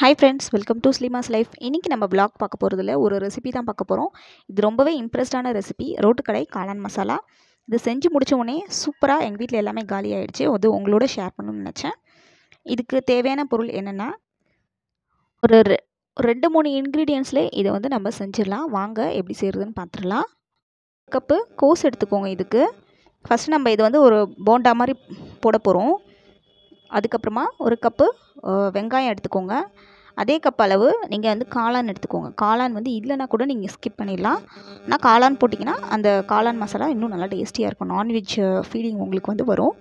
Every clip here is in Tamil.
hi friends welcome to Sleema's life இன்றைக்கி நம்ம vlog பார்க்க போகிறதுல ஒரு ரெசிபி தான் பார்க்க போகிறோம் இது ரொம்பவே இம்ப்ரெஸ்டான ரெசிபி ரோட்டுக்கடை காளான் மசாலா இது செஞ்சு முடிச்ச உடனே சூப்பராக எங்கள் வீட்டில் எல்லாமே காலி ஆயிடுச்சு அது உங்களோட ஷேர் பண்ணணும்னு நினச்சேன் இதுக்கு தேவையான பொருள் என்னென்னா ஒரு ரெ- ஒரு ரெண்டு மூணு இன்க்ரீடியன்ஸில் இதை வந்து நம்ம செஞ்சிடலாம் வாங்க எப்படி செய்கிறதுன்னு பார்த்துடலாம் கப்பு கோஸ் எடுத்துக்கோங்க இதுக்கு ஃபஸ்ட்டு நம்ம இது வந்து ஒரு போண்டா மாதிரி போட போகிறோம் அதுக்கப்புறமா ஒரு கப்பு அஹ், வெங்காயம் எடுத்துக்கோங்க அதே கப் அளவு நீங்கள் வந்து காளான் எடுத்துக்கோங்க காளான் வந்து இல்லைன்னா கூட நீங்கள் ஸ்கிப் பண்ணிடலாம் ஆனால் காளான் போட்டிங்கன்னா அந்த காளான் மசாலா இன்னும் நல்லா டேஸ்டியாக இருக்கும் நான்வெஜ் ஃபீலிங் உங்களுக்கு வந்து வரும்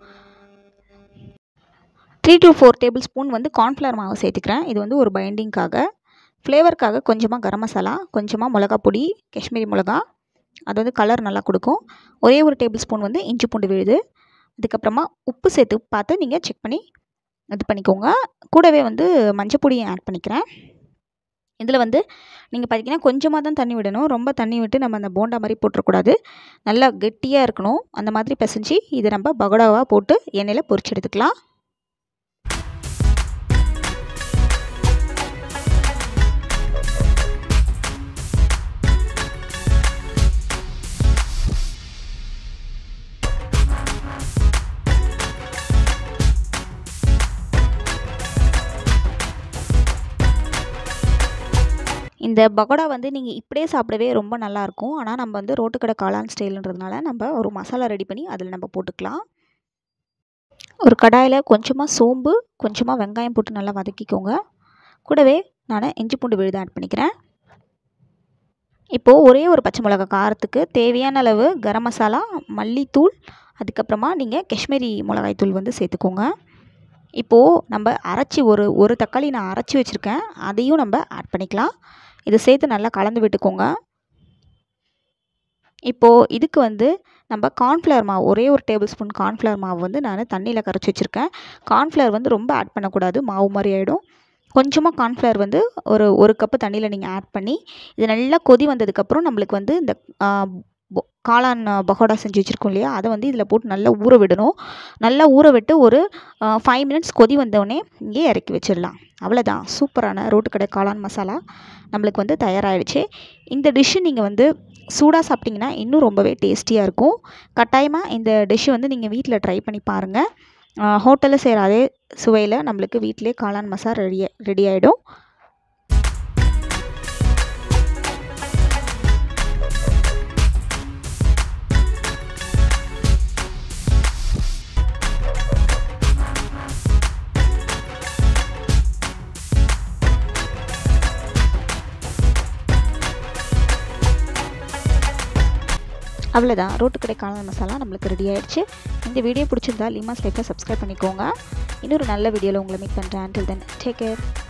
three to four tablespoon வந்து கார்ன்ஃப்ளவர் மாவு சேர்த்துக்கிறேன் இது வந்து ஒரு பைண்டிங்காக ஃப்ளேவருக்காக கொஞ்சமாக கரம் மசாலா கொஞ்சமாக மிளகா பொடி காஷ்மீரி மிளகா அது வந்து கலர் நல்லா கொடுக்கும் ஒரே ஒரு டேபிள் ஸ்பூன் வந்து இஞ்சி பூண்டு விழுது அதுக்கப்புறமா உப்பு சேர்த்து பார்த்து நீங்கள் செக் பண்ணி இது பண்ணிக்கோங்க கூடவே வந்து மஞ்சள் பொடியை ஆட் பண்ணிக்கிறேன் இதில் வந்து நீங்கள் பார்த்தீங்கன்னா கொஞ்சமாக தான் தண்ணி விடணும் ரொம்ப தண்ணி விட்டு நம்ம அந்த போண்டா மாதிரி போட்டுறக்கூடாது நல்லா கெட்டியாக இருக்கணும் அந்த மாதிரி பிசைஞ்சு இதை நம்ம பகோடாவாக போட்டு எண்ணெயில் பொரிச்சு எடுத்துக்கலாம் இந்த பகோடா வந்து நீங்கள் இப்படியே சாப்பிடவே ரொம்ப நல்லாயிருக்கும் ஆனால் நம்ம வந்து ரோட்டுக்கடை காளான் ஸ்டைலுன்றதுனால நம்ம ஒரு மசாலா ரெடி பண்ணி அதில் நம்ம போட்டுக்கலாம் ஒரு கடாயில் கொஞ்சமாக சோம்பு கொஞ்சமாக வெங்காயம் போட்டு நல்லா வதக்கிக்கோங்க கூடவே நான் இஞ்சி பூண்டு விழுது ஆட் பண்ணிக்கிறேன் இப்போது ஒரே ஒரு பச்சை மிளகா காரத்துக்கு தேவையான அளவு கரம் மசாலா மல்லித்தூள் அதுக்கப்புறமா நீங்கள் காஷ்மீரி மிளகாய் தூள் வந்து சேர்த்துக்கோங்க இப்போது நம்ம அரைச்சி ஒரு ஒரு தக்காளி நான் அரைச்சி வச்சுருக்கேன் அதையும் நம்ம ஆட் பண்ணிக்கலாம் இதை சேர்த்து நல்லா கலந்து விட்டுக்கோங்க இப்போது இதுக்கு வந்து நம்ம கார்ன்ஃப்ளவர் மாவு ஒரே ஒரு டேபிள் ஸ்பூன் கார்ன்ஃப்ளவர் மாவு வந்து நான் தண்ணியில் கரைச்சி வச்சுருக்கேன் கார்ன்ஃப்ளவர் வந்து ரொம்ப ஆட் பண்ணக்கூடாது மாவு மாதிரி ஆகிடும் கொஞ்சமாக கார்ன்ஃப்ளவர் வந்து ஒரு ஒரு கப்பு தண்ணியில் நீங்கள் ஆட் பண்ணி இது நல்லா கொதி வந்ததுக்கப்புறம் நம்மளுக்கு வந்து இந்த ஆ, பொ- காளான் பகோடா செஞ்சு வச்சுருக்கோம் இல்லையா அதை வந்து இதில் போட்டு நல்லா ஊற விடணும் நல்லா ஊற விட்டு ஒரு ஃபைவ் மினிட்ஸ் கொதி வந்தோடனே இங்கே இறக்கி வச்சிடலாம் அவ்வளோதான் சூப்பரான ரோட்டுக்கடை காளான் மசாலா நம்மளுக்கு வந்து தயாராகிடுச்சு இந்த டிஷ்ஷு நீங்கள் வந்து சூடாக சாப்பிட்டிங்கன்னா இன்னும் ரொம்பவே டேஸ்டியாக இருக்கும் கட்டாயமாக இந்த டிஷ்ஷு வந்து நீங்கள் வீட்டில் ட்ரை பண்ணி பாருங்கள் ஹோட்டலில் செய்கிற அதே சுவையில் நம்மளுக்கு வீட்டிலே காளான் மசாலா ரெடி ரெடி ஆகிடும் அவ்வளோதான் ரோட்டுக்கடை காளான் மசாலா நம்மளுக்கு ரெடி ஆயிடுச்சு இந்த வீடியோ பிடிச்சிருந்தா லிமாஸ் லைஃப்பை சப்ஸ்கிரைப் பண்ணிக்கோங்க இன்னொரு நல்ல வீடியோவில் உங்களை மீட் பண்ணுறேன் until then டேக் கேர்